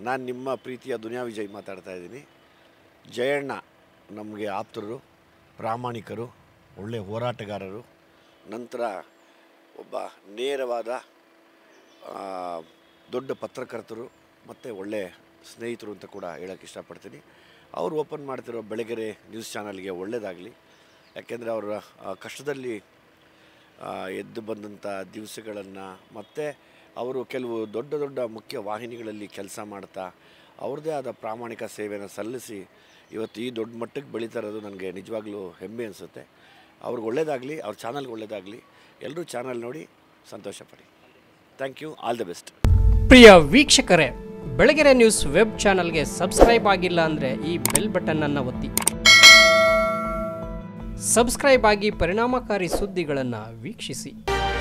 ನಾನು ನಿಮ್ಮ ಪ್ರೀತಿಯ ದುನಿಯಾ ವಿಜಯ್ ಮಾತಾಡ್ತಾ ಇದ್ದೀನಿ ಜಯಣ್ಣ ನಮಗೆ ಆಪ್ತರು ಪ್ರಾಮಾಣಿಕರು ಒಳ್ಳೆಯ ಹೋರಾಟಗಾರರು ನಂತರ ಒಬ್ಬ ನೇರವಾದ ಆ, ದೊಡ್ಡ ಪತ್ರಕರ್ತರು ಮತ್ತು ಒಳ್ಳೆ ಸ್ನೇಹಿತರು ಅಂತ ಕೂಡ ಹೇಳೋಕ್ಕೆ ಇಷ್ಟಪಡ್ತೀನಿ ಅವರು ಓಪನ್ ಮಾಡ್ತಿರೋ ಬೆಳಗೆರೆ ನ್ಯೂಸ್ ಚಾನಲ್ಗೆ ಒಳ್ಳೆಯದಾಗಲಿ ಯಾಕೆಂದರೆ ಅವರ ಆ, ಕಷ್ಟದಲ್ಲಿ ಆ, ಎದ್ದು ಬಂದಂಥ ದಿವಸಗಳನ್ನು ಮತ್ತು ಅವರು ಕೆಲವು ದೊಡ್ಡ ದೊಡ್ಡ ಮುಖ್ಯ ವಾಹಿನಿಗಳಲ್ಲಿ ಕೆಲಸ ಮಾಡ್ತಾ ಅವ್ರದ್ದೇ ಆದ ಪ್ರಾಮಾಣಿಕ ಸೇವೆಯನ್ನು ಸಲ್ಲಿಸಿ ಇವತ್ತು ಈ ದೊಡ್ಡ ಮಟ್ಟಕ್ಕೆ ಬೆಳೀತಾ ಇರೋದು ನನಗೆ ನಿಜವಾಗ್ಲೂ ಹೆಮ್ಮೆ ಅನಿಸುತ್ತೆ ಅವ್ರಿಗೆ ಒಳ್ಳೇದಾಗಲಿ ಅವ್ರ ಚಾನಲ್ಗೆ ಒಳ್ಳೇದಾಗಲಿ ಎಲ್ಲರೂ ಚಾನಲ್ ನೋಡಿ ಸಂತೋಷಪಡಿ thank you all the best ಪ್ರಿಯ ವೀಕ್ಷಕರೇ ಬೆಳಗೆರೆ ನ್ಯೂಸ್ ವೆಬ್ ಚಾನಲ್ಗೆ ಸಬ್ಸ್ಕ್ರೈಬ್ ಆಗಿಲ್ಲ ಅಂದರೆ ಈ ಬೆಲ್ ಬಟನ್ ಅನ್ನು ಒತ್ತಿ ಸಬ್ಸ್ಕ್ರೈಬ್ ಆಗಿ ಪರಿಣಾಮಕಾರಿ ಸುದ್ದಿಗಳನ್ನು ವೀಕ್ಷಿಸಿ